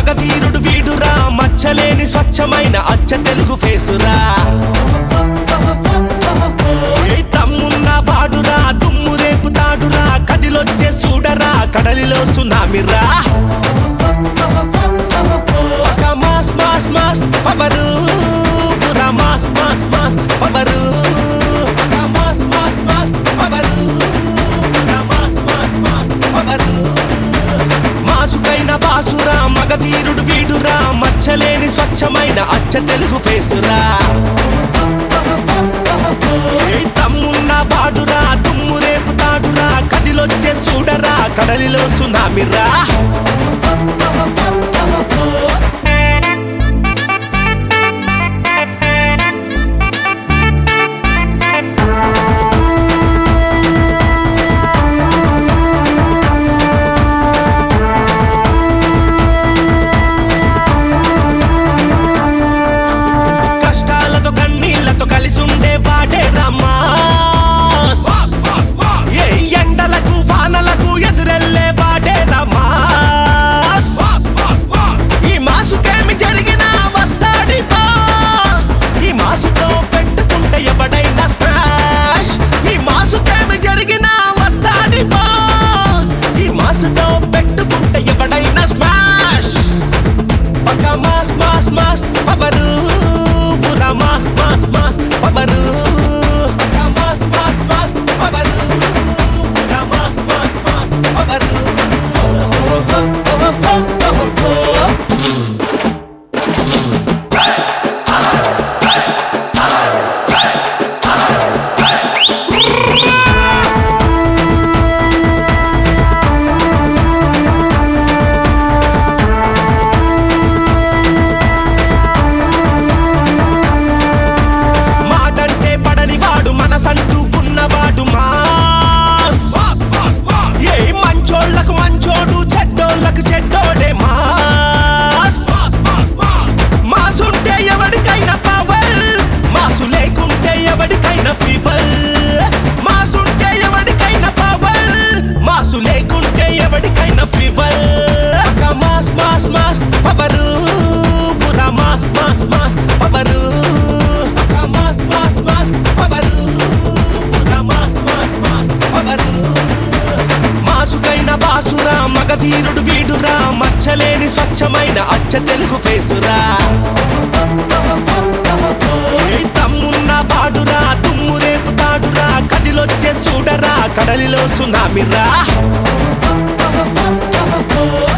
మగధీరుడు వీడురా మచ్చలేని స్వచ్ఛమైన అచ్చ తెలుగు ఫేసురా ఏ తమ్మున్న వాడురా దుమ్ము రేపుతాడురా కదిలొచ్చే చూడరా కడలిలో సునామిరా ఒక మాస్ మాస్ మాస్ పవరు పురా మాస్ మాస్ మాస్ పవరు ఒక మాస్ మాస్ మాస్ పవరు పురా మాస్ మాస్ మాస్ పవరు మాసుకైన బాసురా మగధీరుడు వీడురా మచ్చలేని స్వచ్ఛమైన అచ్చ తెలుగు ఫేసురా ఏ తమ్మున్న వాడురా దుమ్ము రేపుతాడురా కదిలొచ్చే చూడరా కడలిలో సునామిరా కష్టాలతో కన్నీళ్లతో కలిసి ఉండే వాడే రమాస్ ఏ ఎండలకు వానలకు ఎదురెళ్ళే వాడే రమాస్ ఈ మాసుకేమి జరిగినా వస్తాడి బాస్ ఈ మాసుతో పెట్టుకుంటే ఎవడైనా స్మాష్ ఈ మాసుకేమి జరిగినా వస్తాడి బాస్ ఈ మాసుతో పెట్టుకుంటే ఎవడైనా స్మాష్ ఒక మాస్ మాస్ మాస్ పవరు పురా మాస్ మాస్ మాస్ పవరు ఒక మాస్ మాస్ మాస్ పవరు పురా మాస్ మాస్ మాస్ పవరు మాటంటే పడని వాడు మనసంటూ ఉన్నవాడు మాస్ ఏ మంచోళ్ళకు మంచోడు చెడ్డోళ్ళకు చెడ్డోడే మాస్ మాసుంటే ఎవరికైనా పవర్ మాసు లేకుంటే ఎవరికైనా ఫీవర్ మాసుంటే ఎవరికైనా పవర్ మాసు లేకుంటే ఎవరికైనా ఫీవర్ ఒక మాస్ మాస్ మాస్ పవరు పురా మాస్ మాస్ మాస్ పవరు ఒక మాస్ మాస్ మాస్ పవరు పురా మాస్ మాస్ మాస్ పవరు మాసుకైన బాసురా మగధీరుడు వీడురా మచ్చలేని స్వచ్ఛమైన అచ్చ తెలుగు ఫేసురా ఏ తమ్మున్న వాడురా దుమ్ము రేపుతాడురా కదిలొచ్చే చూడరా కడలిలో సునామిరా